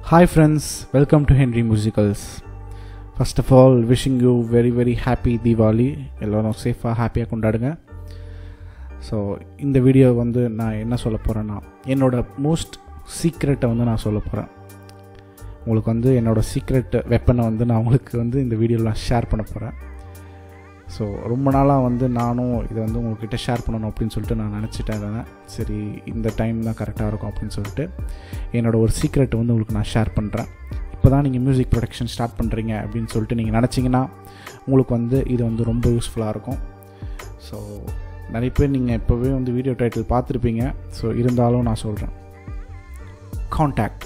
Hi, friends, welcome to Henry Musicals. First of all wishing you very very happy Deepavali எல்லோரும் சேஃபாக ஹாப்பியாக கொண்டாடுங்க so இந்த வீடியோ வந்து நான் என்ன சொல்ல போகிறேன்னா என்னோட மோஸ்ட் சீக்ரெட்டை வந்து நான் சொல்ல போகிறேன் உங்களுக்கு வந்து என்னோடய சீக்ரெட் வெப்பனை வந்து நான் உங்களுக்கு வந்து இந்த வீடியோவில் ஷேர் பண்ண போகிறேன் ஸோ ரொம்ப நாளாக வந்து நானும் இதை வந்து உங்கள்கிட்ட ஷேர் பண்ணணும் அப்படின்னு சொல்லிட்டு நான் நினச்சிட்டேன் இருந்தேன் சரி இந்த டைம் தான் கரெக்டாக இருக்கும் அப்படின்னு சொல்லிட்டு என்னோடய ஒரு சீக்ரெட்டை வந்து உங்களுக்கு நான் ஷேர் பண்ணுறேன் இப்போ தான் நீங்கள் மியூசிக் ப்ரொடக்ஷன் ஸ்டார்ட் பண்ணுறீங்க அப்படின்னு சொல்லிட்டு நீங்கள் நினச்சிங்கன்னா உங்களுக்கு வந்து இது வந்து ரொம்ப யூஸ்ஃபுல்லாக இருக்கும் ஸோ நிறைய பேர் நீங்கள் இப்போவே வந்து வீடியோ டைட்டில் பார்த்துருப்பீங்க ஸோ இருந்தாலும் நான் சொல்கிறேன் காண்டாக்ட்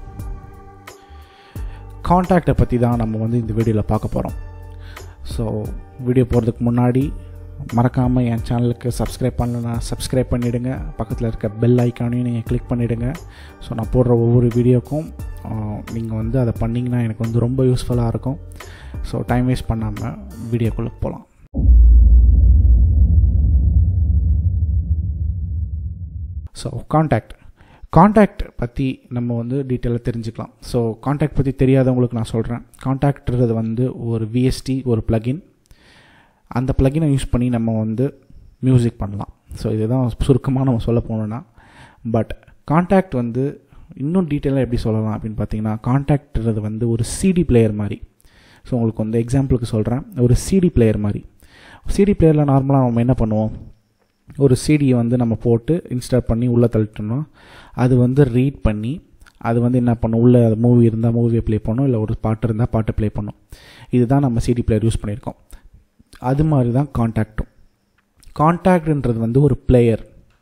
காண்டாக்டை பற்றி தான் நம்ம வந்து இந்த வீடியோவில் பார்க்க போகிறோம் ஸோ வீடியோ போகிறதுக்கு முன்னாடி மறக்காமல் என் சேனலுக்கு சப்ஸ்கிரைப் பண்ணலன்னா சப்ஸ்கிரைப் பண்ணிவிடுங்க பக்கத்தில் இருக்க பெல் ஐக்கானையும் நீங்கள் கிளிக் பண்ணிவிடுங்க ஸோ நான் போடுற ஒவ்வொரு வீடியோக்கும் நீங்கள் வந்து அதை பண்ணிங்கன்னா எனக்கு வந்து ரொம்ப யூஸ்ஃபுல்லாக இருக்கும் ஸோ டைம் வேஸ்ட் பண்ணாமல் வீடியோக்குள்ளே போகலாம் ஸோ காண்டாக்ட் காண்டாக்ட் பற்றி நம்ம வந்து டீட்டெயிலாக தெரிஞ்சுக்கலாம் ஸோ காண்டாக்ட் பற்றி தெரியாதவங்களுக்கு நான் சொல்கிறேன் காண்டாக்ட்றது வந்து ஒரு விஎஸ்டி ஒரு ப்ளகின் அந்த ப்ளகினை யூஸ் பண்ணி நம்ம வந்து மியூசிக் பண்ணலாம் ஸோ இதுதான் சுருக்கமாக நம்ம சொல்ல போனோன்னா பட் காண்டாக்ட் வந்து இன்னும் டீட்டெயிலாக எப்படி சொல்லலாம் அப்படின்னு பார்த்தீங்கன்னா காண்டாக்ட்றது வந்து ஒரு சிடி பிளேயர் மாதிரி ஸோ உங்களுக்கு வந்து எக்ஸாம்பிளுக்கு சொல்கிறேன் ஒரு சிடி பிளேயர் மாதிரி சிடி பிளேயரில் நார்மலாக நம்ம என்ன பண்ணுவோம் ஒரு சிடியை வந்து நம்ம போட்டு இன்ஸ்டால் பண்ணி உள்ளே தள்ளிட்டோம்னா அது வந்து ரீட் பண்ணி அது வந்து என்ன பண்ணும் உள்ளே மூவி இருந்தால் மூவியை ப்ளே பண்ணும் இல்லை ஒரு பாட்டு இருந்தால் பாட்டை ப்ளே பண்ணும் இதுதான் நம்ம சிடி பிளேயர் யூஸ் பண்ணியிருக்கோம் அது மாதிரி தான் காண்டாக்டும் காண்டாக்ட்ன்றது வந்து ஒரு பிளேயர்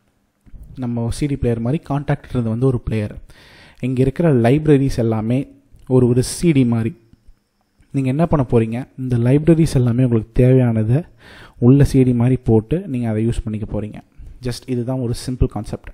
நம்ம சிடி பிளேயர் மாதிரி காண்டாக்ட்ன்றது வந்து ஒரு பிளேயர் இங்கே இருக்கிற லைப்ரரிஸ் எல்லாமே ஒரு ஒரு சிடி மாதிரி நீங்கள் என்ன பண்ண போகிறீங்க இந்த லைப்ரரிஸ் எல்லாமே உங்களுக்கு தேவையானதை உள்ள சிடி மாதிரி போட்டு நீங்கள் அதை யூஸ் பண்ணிக்க போகிறீங்க ஜஸ்ட் இதுதான் ஒரு சிம்பிள் கான்செப்ட்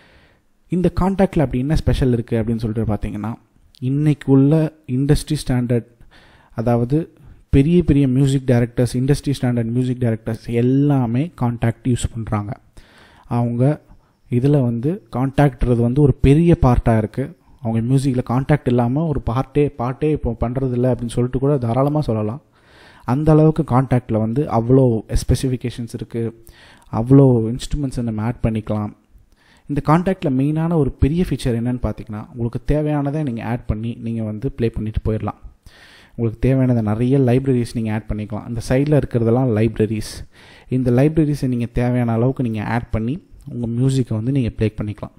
இந்த காண்டாக்டில் அப்படி என்ன ஸ்பெஷல் இருக்குது அப்படின்னு சொல்லிட்டு பார்த்தீங்கன்னா இன்றைக்கு உள்ள இண்டஸ்ட்ரி ஸ்டாண்டர்ட் அதாவது பெரிய பெரிய music directors industry standard music directors எல்லாமே காண்டாக்ட் யூஸ் பண்ணுறாங்க அவங்க இதில் வந்து காண்டாக்ட்றது வந்து ஒரு பெரிய பார்ட்டாக இருக்குது அவங்க மியூசிக்கில் காண்டாக்ட் இல்லாமல் ஒரு பாட்டே பாட்டே இப்போ பண்ணுறதில்ல அப்படின்னு சொல்லிட்டு கூட தாராளமாக சொல்லலாம் அந்த அளவுக்கு காண்டாக்டில் வந்து அவ்வளோ ஸ்பெசிஃபிகேஷன்ஸ் இருக்குது அவ்வளோ இன்ஸ்ட்ருமெண்ட்ஸை நம்ம ஆட் பண்ணிக்கலாம் இந்த காண்டாக்டில் மெயினான ஒரு பெரிய ஃபீச்சர் என்னென்னு பார்த்தீங்கன்னா உங்களுக்கு தேவையானதை நீங்கள் ஆட் பண்ணி நீங்கள் வந்து ப்ளே பண்ணிட்டு போயிடலாம் உங்களுக்கு தேவையானதை நிறைய லைப்ரரிஸ் நீங்கள் ஆட் பண்ணிக்கலாம் அந்த சைடில் இருக்கிறதெல்லாம் லைப்ரரிஸ் இந்த லைப்ரரிஸை நீங்கள் தேவையான அளவுக்கு நீங்கள் ஆட் பண்ணி உங்கள் மியூசிக்கை வந்து நீங்கள் ப்ளே பண்ணிக்கலாம்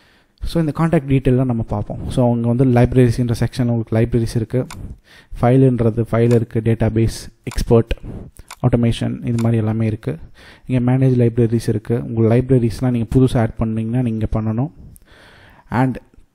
ஸோ இந்த காண்டாக்ட் டீட்டெயிலாம் நம்ம பார்ப்போம் ஸோ அவங்க வந்து லைப்ரரிஸ்ன்ற செக்ஷனில் உங்களுக்கு லைப்ரரிஸ் இருக்குது ஃபைலுன்றது ஃபைல் இருக்குது டேட்டா பேஸ் எக்ஸ்பர்ட் ஆட்டோமேஷன் இது மாதிரி எல்லாமே இருக்குது இங்கே மேனேஜ் லைப்ரரிஸ் இருக்குது உங்கள் லைப்ரரிஸ்லாம் நீங்கள் புதுசாக ஆட் பண்ணிங்கன்னா நீங்கள் பண்ணணும் அண்ட்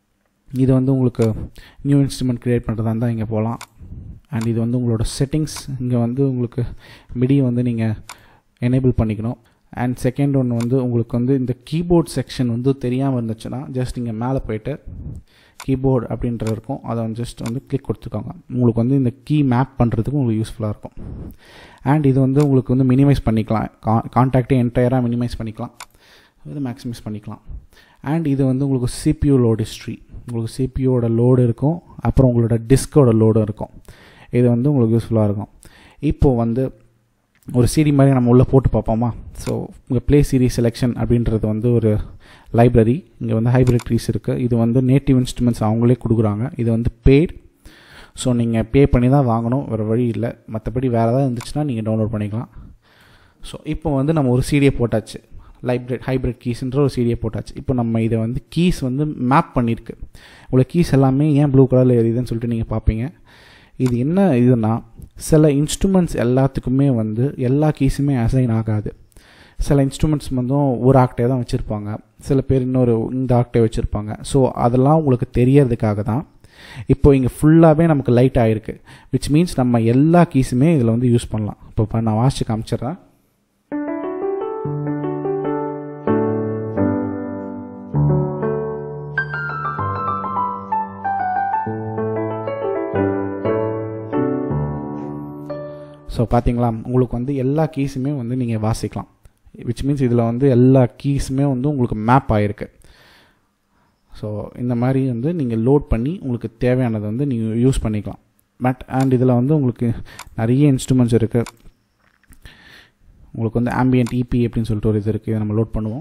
இது வந்து உங்களுக்கு நியூ இன்ஸ்ட்ருமெண்ட் க்ரியேட் பண்ணுறதா இருந்தால் இங்கே போகலாம் அண்ட் இது வந்து உங்களோட செட்டிங்ஸ் இங்கே வந்து உங்களுக்கு மிடி வந்து நீங்கள் எனேபிள் பண்ணிக்கணும் அண்ட் செகண்ட் ஒன்று வந்து உங்களுக்கு வந்து இந்த கீபோர்ட் செக்ஷன் வந்து தெரியாமல் இருந்துச்சுன்னா ஜஸ்ட் இங்கே மேலே போயிட்டு கீபோர்டு அப்படின்றது இருக்கும் அதை வந்து ஜஸ்ட் வந்து கிளிக் கொடுத்துருக்காங்க உங்களுக்கு வந்து இந்த கீ மேப் பண்ணுறதுக்கு உங்களுக்கு யூஸ்ஃபுல்லாக இருக்கும் அண்ட் இது வந்து உங்களுக்கு வந்து மினிமைஸ் பண்ணிக்கலாம் கா கான்டாக்டே என்டையராக மினிமைஸ் பண்ணிக்கலாம் இது மேக்ஸிமைஸ் பண்ணிக்கலாம் அண்ட் இது வந்து உங்களுக்கு சிபியூ லோடு ஹிஸ்ட்ரி உங்களுக்கு சிபியூவோட லோடு இருக்கும் அப்புறம் உங்களோட டிஸ்கோட லோடும் இருக்கும் இது வந்து உங்களுக்கு யூஸ்ஃபுல்லாக இருக்கும் இப்போது வந்து ஒரு சிடி மாதிரி நம்ம உள்ளே போட்டு பார்ப்போமா ஸோ உங்கள் ப்ளே சீரிஸ் செலெக்ஷன் அப்படின்றது வந்து ஒரு லைப்ரரி இங்கே வந்து ஹைப்ரிட் ட்ரீஸ் இருக்குது இது வந்து நேட்டிவ் இன்ஸ்ட்ருமெண்ட்ஸ் அவங்களே கொடுக்குறாங்க இது வந்து பெய்ட் ஸோ நீங்கள் பே பண்ணி தான் வாங்கணும் வேறு வழி இல்லை மற்றபடி வேறு ஏதாவது இருந்துச்சுன்னா நீங்கள் டவுன்லோட் பண்ணிக்கலாம் ஸோ இப்போ வந்து நம்ம ஒரு சீடியை போட்டாச்சு லைப்ரரி ஹைப்ரிட் கீஸ்ன்ற ஒரு சீடியை போட்டாச்சு இப்போ நம்ம இதை வந்து கீஸ் வந்து மேப் பண்ணியிருக்கு உங்களுக்கு கீஸ் எல்லாமே ஏன் ப்ளூ கலரில் எரியுதுன்னு சொல்லிட்டு நீங்கள் பார்ப்பீங்க இது என்ன இதுனா சில இன்ஸ்ட்ருமெண்ட்ஸ் எல்லாத்துக்குமே வந்து எல்லா கீஸுமே அசைன் ஆகாது சில இன்ஸ்ட்ருமெண்ட்ஸ் வந்து ஒரு ஆக்டே தான் வச்சுருப்பாங்க சில பேர் இன்னொரு இந்த ஆக்டே வச்சுருப்பாங்க ஸோ அதெல்லாம் உங்களுக்கு தெரியறதுக்காக தான் இப்போ இங்கே ஃபுல்லாகவே நமக்கு லைட் ஆகிருக்கு விச் மீன்ஸ் நம்ம எல்லா கீஸுமே இதில் வந்து யூஸ் பண்ணலாம் இப்போ நான் வாசிச்சு காமிச்சிட்றேன் ஸோ பார்த்தீங்களா உங்களுக்கு வந்து எல்லா கீஸுமே வந்து நீங்கள் வாசிக்கலாம் விச் மீன்ஸ் இதில் வந்து எல்லா கீஸுமே வந்து உங்களுக்கு மேப் ஆகிருக்கு ஸோ இந்த மாதிரி வந்து நீங்கள் லோட் பண்ணி உங்களுக்கு தேவையானதை வந்து நீங்கள் யூஸ் பண்ணிக்கலாம் பட் அண்ட் இதில் வந்து உங்களுக்கு நிறைய இன்ஸ்ட்ருமெண்ட்ஸ் இருக்குது உங்களுக்கு வந்து ஆம்பியன்ட் இபி அப்படின்னு சொல்லிட்டு ஒரு இது இருக்குது இதை நம்ம லோட் பண்ணுவோம்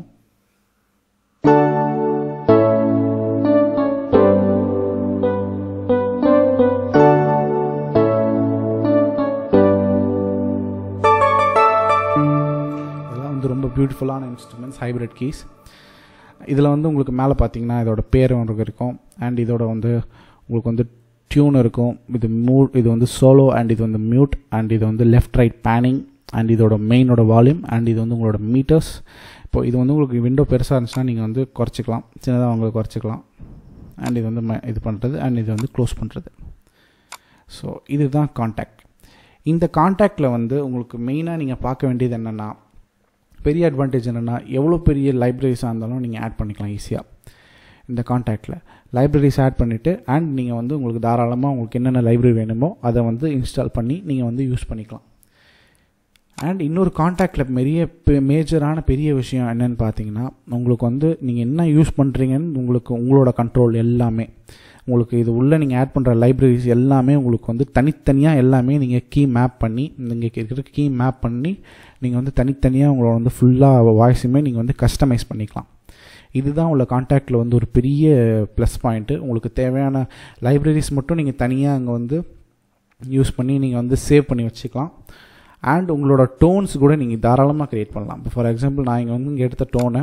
இதெல்லாம் வந்து ரொம்ப பியூட்டிஃபுல்லான இன்ஸ்ட்ருமெண்ட்ஸ் ஹைப்ரிட் கீஸ் இதில் வந்து உங்களுக்கு மேலே பார்த்தீங்கன்னா இதோட பேர் ஒன்று இருக்கும் அண்ட் இதோட வந்து உங்களுக்கு வந்து டியூன் இருக்கும் இது மூ இது வந்து சோலோ அண்ட் இது வந்து மியூட் அண்ட் இது வந்து லெஃப்ட் ரைட் பேனிங் அண்ட் இதோட மெயினோட வால்யூம் அண்ட் இது வந்து உங்களோட மீட்டர்ஸ் இப்போ இது வந்து உங்களுக்கு விண்டோ பெருசாக இருந்துச்சுன்னா நீங்கள் வந்து குறைச்சிக்கலாம் சின்னதாக உங்களுக்கு குறைச்சிக்கலாம் அண்ட் இது வந்து ம- இது பண்ணுறது அண்ட் இது வந்து க்ளோஸ் பண்ணுறது ஸோ இதுதான் காண்டாக்ட் இந்த காண்டாக்டில் வந்து உங்களுக்கு மெயினாக நீங்கள் பார்க்க வேண்டியது என்னென்னா பெரிய அட்வான்டேஜ் என்னென்னா எவ்வளோ பெரிய லைப்ரரிஸாக இருந்தாலும் நீங்கள் ஆட் பண்ணிக்கலாம் ஈஸியாக இந்த காண்டாக்டில் லைப்ரரிஸ் ஆட் பண்ணிவிட்டு அண்ட் நீங்கள் வந்து உங்களுக்கு தாராளமாக உங்களுக்கு என்னென்ன லைப்ரரி வேணுமோ அதை வந்து இன்ஸ்டால் பண்ணி நீங்கள் வந்து யூஸ் பண்ணிக்கலாம் அண்ட் இன்னொரு காண்டாக்டில் பெரிய மேஜரான பெரிய விஷயம் என்னன்னு பார்த்தீங்கன்னா உங்களுக்கு வந்து நீங்கள் என்ன யூஸ் பண்ணுறீங்கன்னு உங்களுக்கு உங்களோட கண்ட்ரோல் எல்லாமே உங்களுக்கு இது உள்ளே நீங்கள் ஆட் பண்ணுற லைப்ரரிஸ் எல்லாமே உங்களுக்கு வந்து தனித்தனியாக எல்லாமே நீங்கள் கீ மேப் பண்ணி நீங்கள் இருக்கிற கீ மேப் பண்ணி நீங்கள் வந்து தனித்தனியாக உங்களோட வந்து ஃபுல்லாக வாய்ஸுமே நீங்கள் வந்து கஸ்டமைஸ் பண்ணிக்கலாம் இதுதான் உள்ள காண்டாக்டில் வந்து ஒரு பெரிய ப்ளஸ் பாயிண்ட்டு உங்களுக்கு தேவையான லைப்ரரிஸ் மட்டும் நீங்கள் தனியாக அங்கே வந்து யூஸ் பண்ணி நீங்கள் வந்து சேவ் பண்ணி வச்சுக்கலாம் அண்ட் உங்களோட டோன்ஸ் கூட நீங்கள் தாராளமாக க்ரியேட் பண்ணலாம் இப்போ ஃபார் எக்ஸாம்பிள் நான் இங்கே வந்து இங்கே எடுத்த டோனை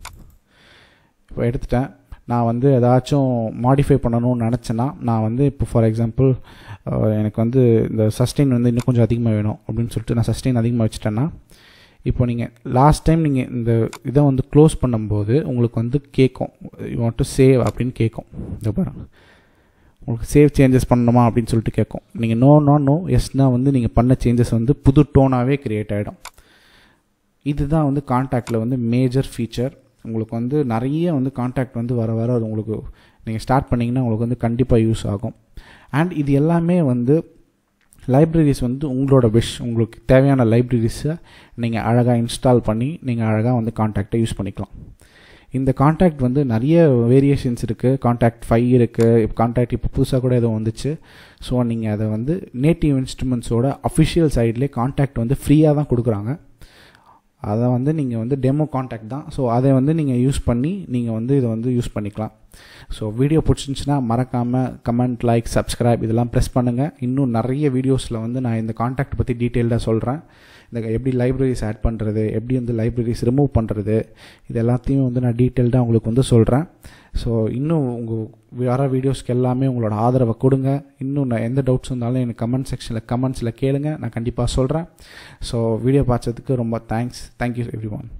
இப்போ எடுத்துட்டேன் நான் வந்து ஏதாச்சும் மாடிஃபை பண்ணணும்னு நினச்சேன்னா நான் வந்து இப்போ ஃபார் எக்ஸாம்பிள் எனக்கு வந்து இந்த சஸ்டெயின் வந்து இன்னும் கொஞ்சம் அதிகமாக வேணும் அப்படின்னு சொல்லிட்டு நான் சஸ்டெயின் அதிகமாக வச்சுட்டேன்னா இப்போ நீங்கள் லாஸ்ட் டைம் நீங்கள் இந்த இதை வந்து க்ளோஸ் பண்ணும்போது உங்களுக்கு வந்து கேட்கும் யூ வாண்ட் டு சேவ் அப்படின்னு கேட்கும் இந்த பாருங்க உங்களுக்கு சேவ் சேஞ்சஸ் பண்ணணுமா அப்படின்னு சொல்லிட்டு கேட்கும் நீங்கள் நோ நோ நோ எஸ்னா வந்து நீங்கள் பண்ண சேஞ்சஸ் வந்து புது டோனாகவே க்ரியேட் ஆகிடும் இதுதான் வந்து காண்டாக்டில் வந்து மேஜர் ஃபீச்சர் உங்களுக்கு வந்து நிறைய வந்து காண்டாக்ட் வந்து வர வர அது உங்களுக்கு நீங்கள் ஸ்டார்ட் பண்ணிங்கன்னா உங்களுக்கு வந்து கண்டிப்பாக யூஸ் ஆகும் அண்ட் இது எல்லாமே வந்து லைப்ரரிஸ் வந்து உங்களோட விஷ் உங்களுக்கு தேவையான லைப்ரரிஸை நீங்கள் அழகாக இன்ஸ்டால் பண்ணி நீங்கள் அழகாக வந்து காண்டாக்டை யூஸ் பண்ணிக்கலாம் இந்த காண்டாக்ட் வந்து நிறைய வேரியேஷன்ஸ் இருக்குது காண்டாக்ட் ஃபைவ் இருக்குது இப்போ காண்டாக்ட் இப்போ புதுசாக கூட எதுவும் வந்துச்சு ஸோ நீங்கள் அதை வந்து நேட்டிவ் இன்ஸ்ட்ருமெண்ட்ஸோட அஃபிஷியல் சைட்லேயே காண்டாக்ட் வந்து ஃப்ரீயாக தான் கொடுக்குறாங்க அதை வந்து நீங்கள் வந்து டெமோ காண்டாக்ட் தான் ஸோ அதை வந்து நீங்கள் யூஸ் பண்ணி நீங்கள் வந்து இதை வந்து யூஸ் பண்ணிக்கலாம் ஸோ வீடியோ பிடிச்சிருந்துச்சுன்னா மறக்காமல் கமெண்ட் லைக் சப்ஸ்கிரைப் இதெல்லாம் ப்ரெஸ் பண்ணுங்கள் இன்னும் நிறைய வீடியோஸில் வந்து நான் இந்த காண்டாக்ட் பற்றி டீட்டெயில்டாக சொல்கிறேன் இந்த எப்படி லைப்ரரிஸ் ஆட் பண்ணுறது எப்படி வந்து லைப்ரரிஸ் ரிமூவ் பண்ணுறது இது எல்லாத்தையும் வந்து நான் டீட்டெயில்டாக உங்களுக்கு வந்து சொல்கிறேன் ஸோ இன்னும் உங்கள் வர வீடியோஸ்க்கு எல்லாமே உங்களோட ஆதரவை கொடுங்க இன்னும் நான் எந்த டவுட்ஸ் இருந்தாலும் எனக்கு கமெண்ட் செக்ஷனில் கமெண்ட்ஸில் கேளுங்க நான் கண்டிப்பாக சொல்கிறேன் ஸோ வீடியோ பார்த்ததுக்கு ரொம்ப தேங்க்ஸ் தேங்க்யூ எவ்ரி ஒன்